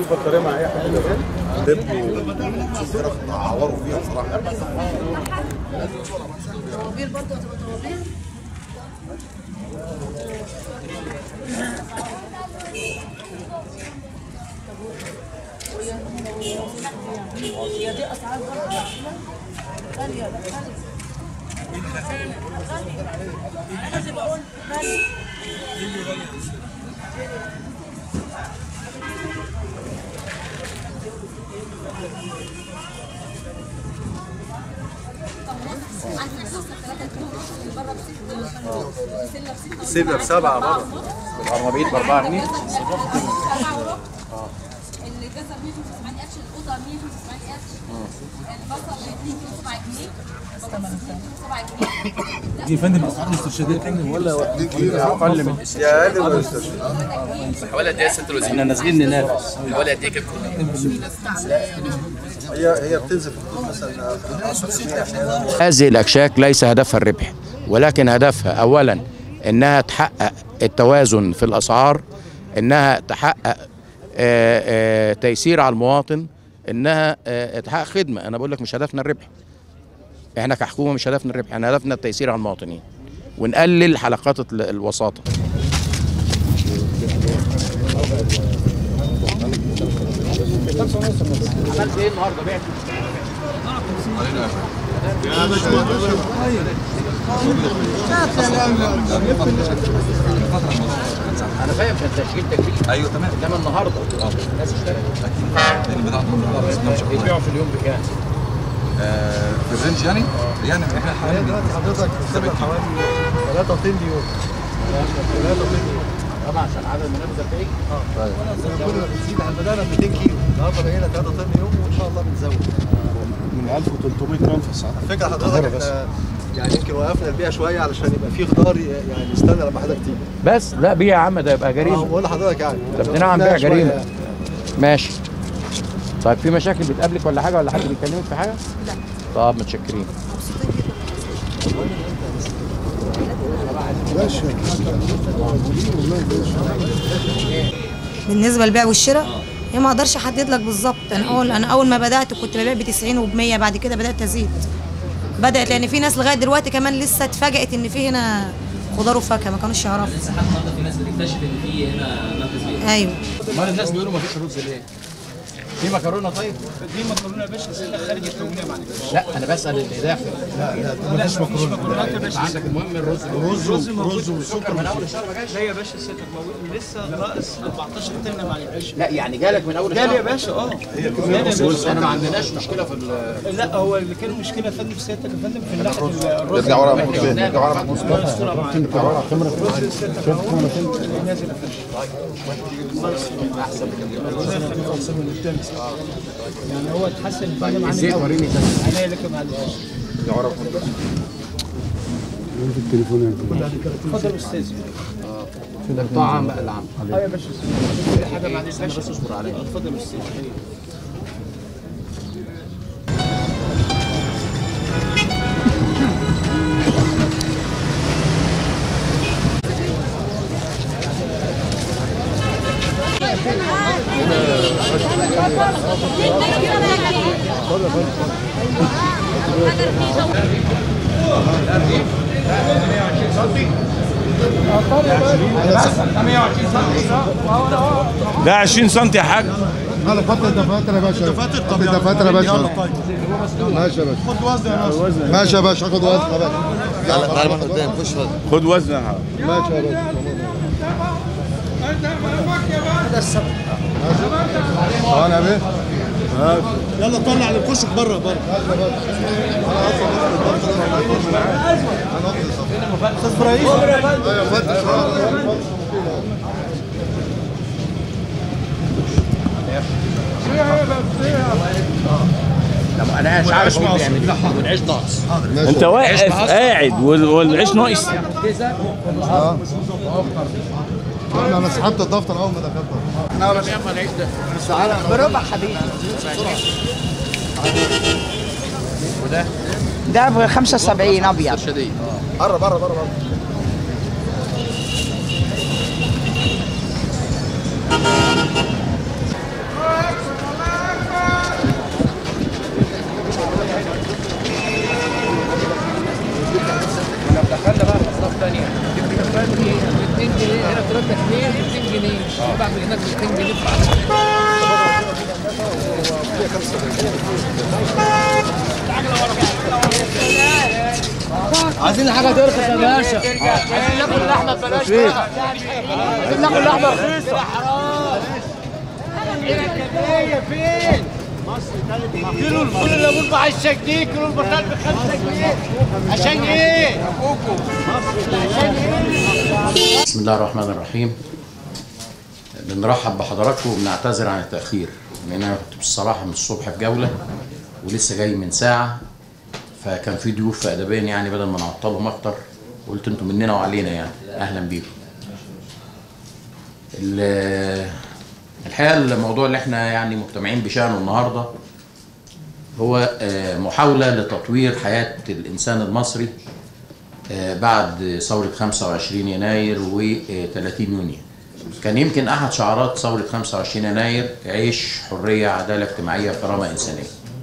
البطاريه مع اي حد عوروا فيها بصراحه طوابير برضه هتبقى طوابير هي دي اسعار برضه غاليه لا غاليه انا زي بقول غاليه سيبنا بسبعه بره العربية ب 4 جنيه اللي كسر 175 قرش الاوضه 175 قرش البصل ب 2 كيلو 7 جنيه بطاطس 7 جنيه دي يا فندم اسعار مستشفيات يا فندم ولا اقل من يا اقل من المستشفى حوالي قد ايه يا ست لوزين؟ احنا نازلين ننافس حوالي قد ايه كده؟ هي هي بتنزل في حدود مثلا 10% احيانا هذه الأكشاك ليس هدفها الربح ولكن هدفها أولا أنها تحقق التوازن في الأسعار أنها تحقق آه، آه، تيسير على المواطن أنها آه، تحقق خدمة أنا بقول لك مش هدفنا الربح احنا كحكومة مش هدفنا الربح احنا هدفنا التيسير على المواطنين ونقلل حلقات ال- الوساطة عملت ايه النهارده بعت انا فاهم كان تشكيل تكليف ايوه تمام انما النهارده الناس اشترت لان بدات بيبيعوا في اليوم بكام؟ في الرينج يعني يعني احنا حوالي دلوقتي حضرتك بتسيبها حوالي 3 طن يوم 3 طن يوم طبعا عشان عدد المنافس ده بتاعي زي ما كنا بنزيد احنا بدانا ب 200 كيلو النهارده بقينا 3 طن يوم وان شاء الله بنزود من 1300 منفذ الفكره حضرتك احنا يعني يمكن وقفنا البيع شويه علشان يبقى في خضار يعني نستنى لما حضرتك تيجي بس لا بيع يا عم ده يبقى اه جريمه بقول لحضرتك يعني طب ده نعم بيع شوية جريمه يعني. ماشي طيب في مشاكل بتقابلك ولا حاجه ولا حد بيكلمك في حاجه؟ لا طب متشكرين بالنسبه للبيع والشراء هي ما اقدرش احدد لك بالظبط انا اول انا اول ما بدات كنت ببيع ب 90 وب 100 بعد كده بدات ازيد بدات لان في ناس لغايه دلوقتي كمان لسه اتفاجئت ان في هنا خضار وفاكهه ما كانوش يعرفوا لسه حتى النهارده في ناس بتكتشف ان في هنا منفذ بيع ايوه امال الناس بيقولوا مفيش رز ليه؟ في مكرونه طيب؟ دي مكرونه يا باشا سيدة خارج التموينيه معلش لا انا بسال اللي داخل مفيش مكرونه يا باشا عندك المهم الرز رز رز وسكر من اول الشهر ما جاش لا يا باشا سيادتك موجود لسه ناقص 14 طن مع يا باشا لا يعني جالك من اول الشهر جالي يا باشا اه جالي يا باشا انا ما عندناش مشكله في ال- لا هو اللي كان مشكله يا فندم في سيادتك يا فندم في ناحيه الرز ارجع ورا احنا جبناه ارجع ورا الرز سيادتك اهو اللي نازل يا باشا يعني هو اتحسن الفندم عن الزيت وريني تاني عينيا لك يا معلم اتفضل يا استاذ الطعام بقى اللي عامل اه يا باشا كل حاجه بعد استنى بس اصبر عليا اتفضل يا استاذ ده 20 سم يا حاج هذا فتره دفاتر يا باشا دفاتر طب دفاتر يا باشا ماشي يا باشا خد وزن ماشي يا باشا خد وزن يا باشا يلا تعال من قدام خش وزن خد وزن يا حاج ماشي يا باشا ثواني يا بيه يلا طلع الكشك بره بره استاذ ابراهيم ايوه فتش لا انا مش عارف مين بيعمل ايه والعيش ناقص انت واقف قاعد وال- والعيش ناقص انا انا سحبت الدفتر اول ما دخلت احنا ولا بيعمل العيش ده بربع حبيبي وده ده ب 75 ابيض شديد بره بره بره بره 3 جنيه ب 200 جنيه بعد هناك ب 200 جنيه في عايزين حاجه ترخص يا باشا عايزين ناكل لحمه ببلاش بقى عايزين ناكل لحمه رخيصه فين؟ كيلو الفول الليمون ب 10 جنيه كيلو البطاطا ب 5 جنيه عشان ايه؟ عشان ايه؟ بسم الله الرحمن الرحيم بنرحب بحضراتكم وبنعتذر عن التأخير لأن أنا كنت بصراحة من الصبح في جولة ولسه جاي من ساعة فكان في ضيوف فأدبيا يعني بدل ما نعطلهم أكتر قلت أنتم مننا وعلينا يعني أهلا بيكم. ال- الحقيقة الموضوع اللي احنا يعني مجتمعين بشأنه النهاردة هو آه، محاولة لتطوير حياة الإنسان المصري آه، بعد ثورة 25 يناير و 30 يونيو كان يمكن أحد شعارات ثورة 25 يناير عيش حرية عدالة اجتماعية كرامة إنسانية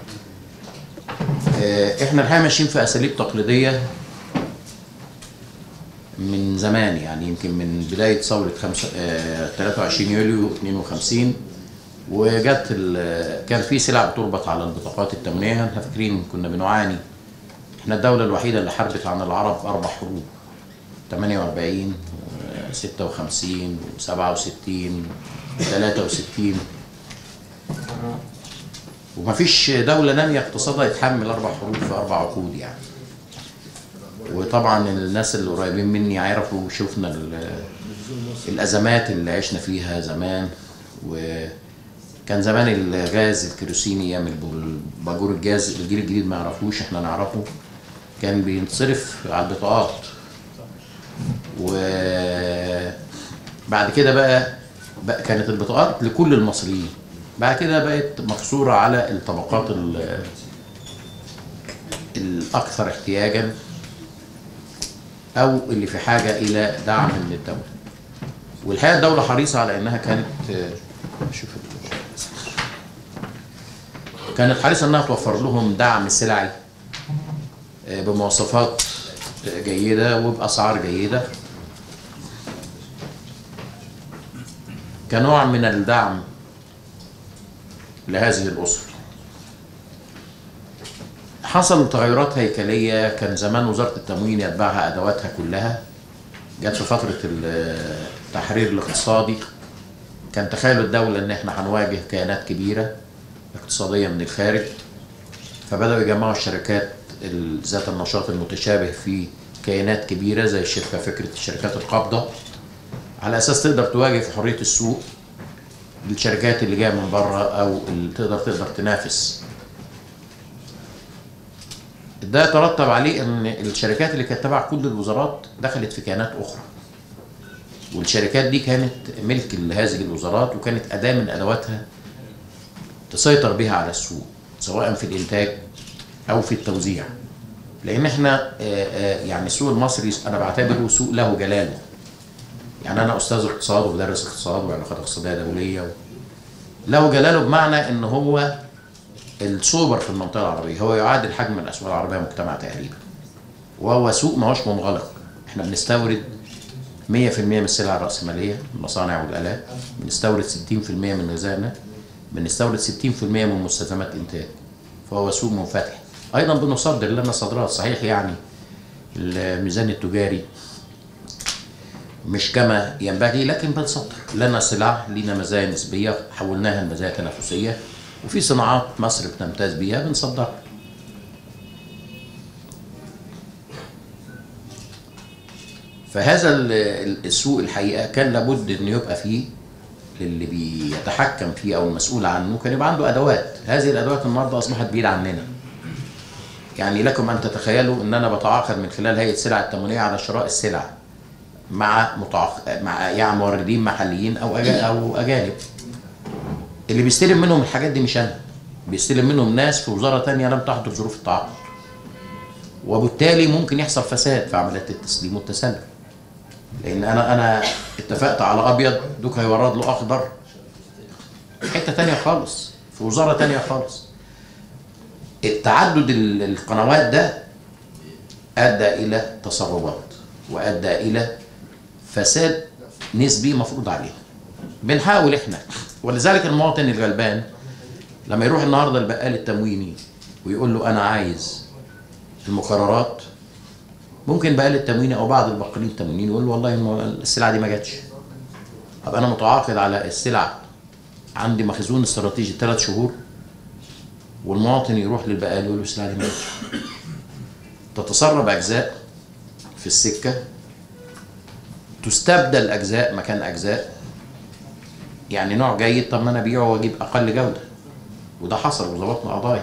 آه، احنا الحقيقة ماشيين في أساليب تقليدية من زمان يعني يمكن من بداية ثورة خمسة آه، 23 يوليو 52 وجت ال- كان في سلع بتربط على البطاقات التموينية احنا فاكرين كنا بنعاني احنا الدولة الوحيدة اللي حاربت عن العرب أربع حروب 48 و 56 و 67 و 63 ومفيش دولة نامية اقتصادها يتحمل أربع حروب في أربع عقود يعني وطبعا الناس اللي قريبين مني يعرفوا شفنا ال- الأزمات اللي عشنا فيها زمان وكان زمان الغاز الكيروسيني ايام باجور الجاز الجيل الجديد ما يعرفوش احنا نعرفه كان بينصرف على البطاقات وبعد كده بقى, بقى كانت البطاقات لكل المصريين بعد كده بقت مقصورة على الطبقات ال- الأكثر احتياجا أو اللي في حاجة إلى دعم من الدولة والحقيقة الدولة حريصة على إنها كانت شوف كانت حريصة إنها توفر لهم دعم سلعي آه، بمواصفات جيدة وبأسعار جيدة كنوع من الدعم لهذه الأسر حصل تغيرات هيكلية كان زمان وزارة التموين يتبعها أدواتها كلها جت في فترة التحرير الاقتصادي كان تخيل الدولة إن إحنا هنواجه كيانات كبيرة اقتصادية من الخارج فبدأوا يجمعوا الشركات ال- ذات النشاط المتشابه في كيانات كبيرة زي الشركة فكرة الشركات القابضة على أساس تقدر تواجه في حرية السوق الشركات اللي جاية من بره أو اللي تقدر تقدر تنافس ده يترتب عليه ان الشركات اللي كانت تبع كل الوزارات دخلت في كيانات اخرى والشركات دي كانت ملك لهذه الوزارات وكانت اداه من ادواتها تسيطر بها على السوق سواء في الانتاج او في التوزيع لان احنا آه، آه، يعني السوق المصري انا بعتبره سوق له جلاله يعني انا استاذ اقتصاد وبدرس اقتصاد وعلاقات اقتصاديه دوليه و... له جلاله بمعنى ان هو السوبر في المنطقه العربيه هو يعادل حجم الاسواق العربيه مجتمع تقريبا وهو سوق ما هوش منغلق احنا بنستورد 100% من السلع الرأسمالية المصانع والآلات بنستورد 60% من غذائنا بنستورد 60% من مستلزمات إنتاج فهو سوق منفتح أيضا بنصدر لنا صادرات صحيح يعني الميزان التجاري مش كما ينبغي لكن بنصدر لنا سلع لنا مزايا نسبية حولناها لمزايا تنافسية وفي صناعات مصر بتمتاز بيها بنصدرها فهذا ال- ال- السوق الحقيقه كان لابد انه يبقى فيه اللي بيتحكم فيه او المسؤول عنه كان يبقى عنده ادوات هذه الادوات النهارده اصبحت بعيده عننا يعني لكم ان تتخيلوا ان انا بتعاقد من خلال هيئه السلع التموينيه على شراء السلع مع متعاق... مع يعني موردين محليين او أجا... او اجانب اللي بيستلم منهم الحاجات دي مش انا بيستلم منهم ناس في وزاره تانية لم تحضر ظروف التعاقد وبالتالي ممكن يحصل فساد في عمليات التسليم والتسلم لان انا انا اتفقت على ابيض دوك هيورد له اخضر حته تانية خالص في وزاره تانية خالص التعدد ال- القنوات ده ادى الى تسربات وادى الى فساد نسبي مفروض عليه بنحاول احنا ولذلك المواطن الغلبان لما يروح النهارده البقال التمويني ويقول له انا عايز المقررات ممكن بقال التمويني او بعض البقالين التموينيين يقول له والله الم- السلعه دي ما جاتش طب انا متعاقد على السلع عندي مخزون استراتيجي ثلاث شهور والمواطن يروح للبقال يقول له السلعه دي ما جاتش تتسرب اجزاء في السكه تستبدل اجزاء مكان اجزاء يعني نوع جيد طب ما انا ابيعه واجيب اقل جوده وده حصل وظبطنا قضايا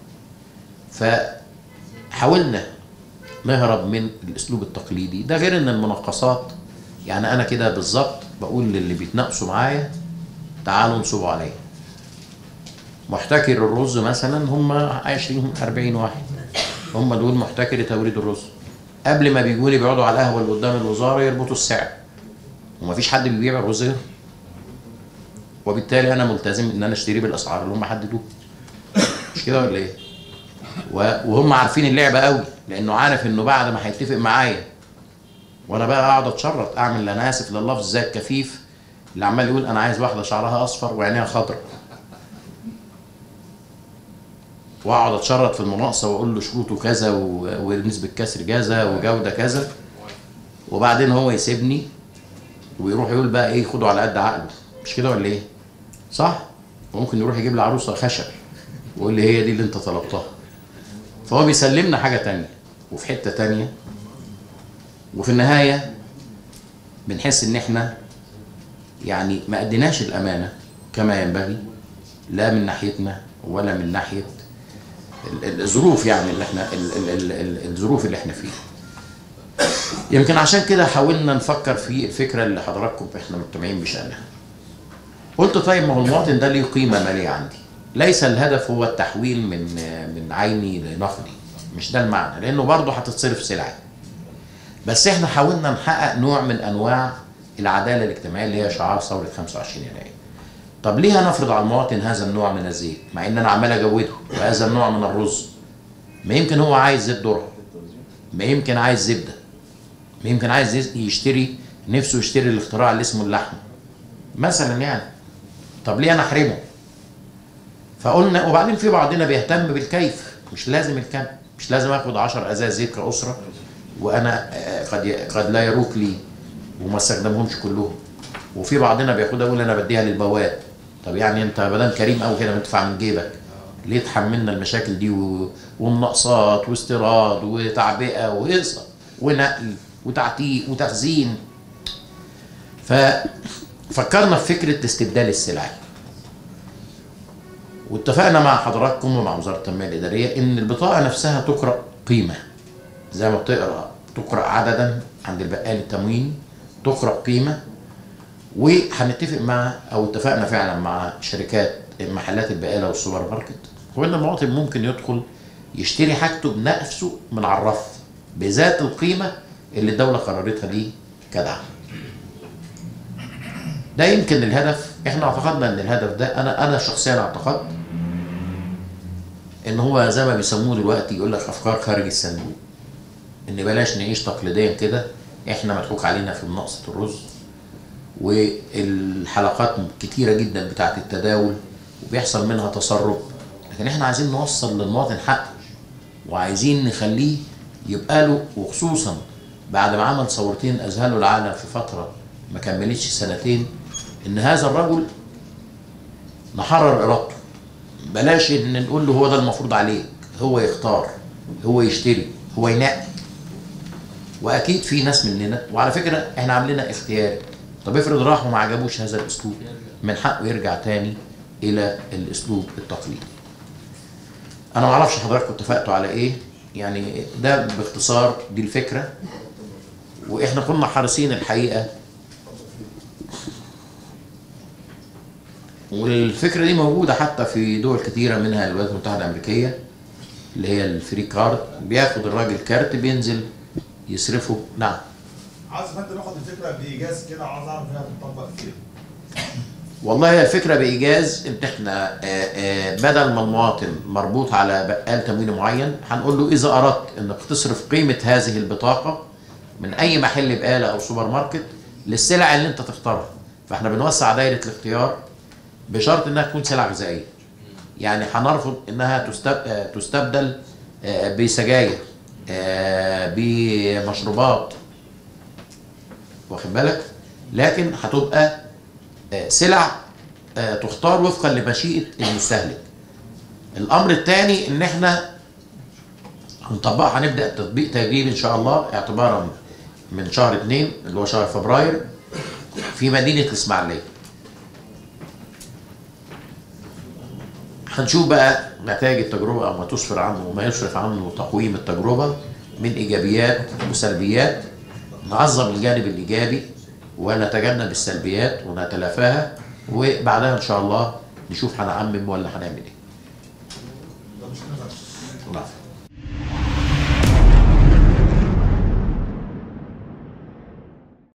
فحاولنا نهرب من الاسلوب التقليدي ده غير ان المناقصات يعني انا كده بالظبط بقول للي بيتناقشوا معايا تعالوا انصبوا عليا محتكر الرز مثلا هم 20 40 واحد هم دول محتكر توريد الرز قبل ما بيجوا لي بيقعدوا على القهوه اللي قدام الوزاره يربطوا السعر ومفيش حد بيبيع الرز غيرهم وبالتالي انا ملتزم ان انا اشتريه بالاسعار اللي هم حددوها مش كده ولا ايه؟ و- وهم عارفين اللعبه قوي لانه عارف انه بعد ما هيتفق معايا وانا بقى اقعد اتشرط اعمل انا اسف لللفظ زي الكفيف اللي عمال يقول انا عايز واحده شعرها اصفر وعينيها خضراء واقعد اتشرط في المناقصه واقول له شروطه كذا و- ونسبه كسر كذا وجوده كذا وبعدين هو يسيبني ويروح يقول بقى ايه خده على قد عقله مش كده ولا ايه؟ صح؟ وممكن يروح يجيب لي عروسه خشب ويقول لي هي دي اللي انت طلبتها فهو بيسلمنا حاجه تانية وفي حته تانية وفي النهايه بنحس ان احنا يعني ما اديناش الامانه كما ينبغي لا من ناحيتنا ولا من ناحيه ال- ال- الظروف يعني اللي احنا ال- ال- ال- ال- الظروف اللي احنا فيها يمكن عشان كده حاولنا نفكر في الفكره اللي حضراتكم احنا مجتمعين بشانها قلت طيب ما هو المواطن ده ليه قيمه ماليه عندي ليس الهدف هو التحويل من من عيني لنقدي مش ده المعنى لانه برضه هتتصرف سلعه بس احنا حاولنا نحقق نوع من انواع العداله الاجتماعيه اللي هي شعار ثوره 25 يناير طب ليه هنفرض على المواطن هذا النوع من الزيت مع ان انا عمال اجوده وهذا النوع من الرز ما يمكن هو عايز زيت ذره ما يمكن عايز زبده ما يمكن عايز يس- يشتري نفسه يشتري الاختراع اللي اسمه اللحمه مثلا يعني طب ليه انا احرمه فقلنا وبعدين في بعضنا بيهتم بالكيف مش لازم الكم مش لازم اخد 10 ازاز زيت كاسره وانا آه، قد ي- قد لا يروق لي وما استخدمهمش كلهم وفي بعضنا بياخدها يقول انا بديها للبواب طب يعني انت بدل كريم قوي كده بتدفع من جيبك ليه تحملنا المشاكل دي و... ومناقصات واستيراد وتعبئه وهيصه ونقل وتعتيق وتخزين ففكرنا في فكره استبدال السلع واتفقنا مع حضراتكم ومع وزاره التنميه الاداريه ان البطاقه نفسها تقرا قيمه زي ما بتقرا تقرا عددا عند البقال التمويني تقرا قيمه وهنتفق مع او اتفقنا فعلا مع شركات محلات البقاله والسوبر ماركت وان المواطن ممكن يدخل يشتري حاجته بنفسه من على الرف بذات القيمه اللي الدوله قررتها ليه كدعم. ده يمكن الهدف احنا اعتقدنا ان الهدف ده انا انا شخصيا اعتقدت ان هو زي ما بيسموه دلوقتي يقول لك افكار خارج الصندوق ان بلاش نعيش تقليديا كده احنا مضحوك علينا في مناقصه الرز والحلقات كتيره جدا بتاعت التداول وبيحصل منها تسرب لكن احنا عايزين نوصل للمواطن حقه وعايزين نخليه يبقى له وخصوصا بعد ما عمل ثورتين اذهلوا العالم في فتره ما كملتش سنتين ان هذا الرجل نحرر ارادته بلاش ان نقول له هو ده المفروض عليك هو يختار هو يشتري هو ينقي واكيد في ناس مننا وعلى فكره احنا عاملينها اختياري طب افرض راح وما عجبوش هذا الاسلوب من حقه يرجع تاني الى الاسلوب التقليدي انا ما اعرفش حضراتكم اتفقتوا على ايه يعني ده باختصار دي الفكره واحنا كنا حريصين الحقيقه والفكره دي موجوده حتى في دول كتيره منها الولايات المتحده الامريكيه اللي هي الفري كارد بياخد الراجل كارت بينزل يصرفه نعم عايز حد ناخد الفكره بايجاز كده عايز اعرف هي هتطبق فين والله هي الفكره بايجاز ان احنا آه، آه، بدل ما المواطن مربوط على بقال تمويني معين هنقول له اذا اردت انك تصرف قيمه هذه البطاقه من اي محل بقاله او سوبر ماركت للسلع اللي انت تختارها فاحنا بنوسع دايره الاختيار بشرط انها تكون سلع غذائيه يعني هنرفض انها تستب- آه، تستبدل آه، بسجاير آه، بمشروبات واخد بالك لكن هتبقى آه، سلع آه، تختار وفقا لمشيئه المستهلك الامر الثاني ان احنا هنطبقها هنبدا تطبيق تجريبي ان شاء الله اعتبارا من شهر اثنين اللي هو شهر فبراير في مدينه الاسماعيليه هنشوف بقى نتائج التجربه او ما تسفر عنه وما يسرف عنه تقويم التجربه من ايجابيات وسلبيات نعظم الجانب الايجابي ونتجنب السلبيات ونتلافاها وبعدها ان شاء الله نشوف هنعمم ولا هنعمل ايه. نعم.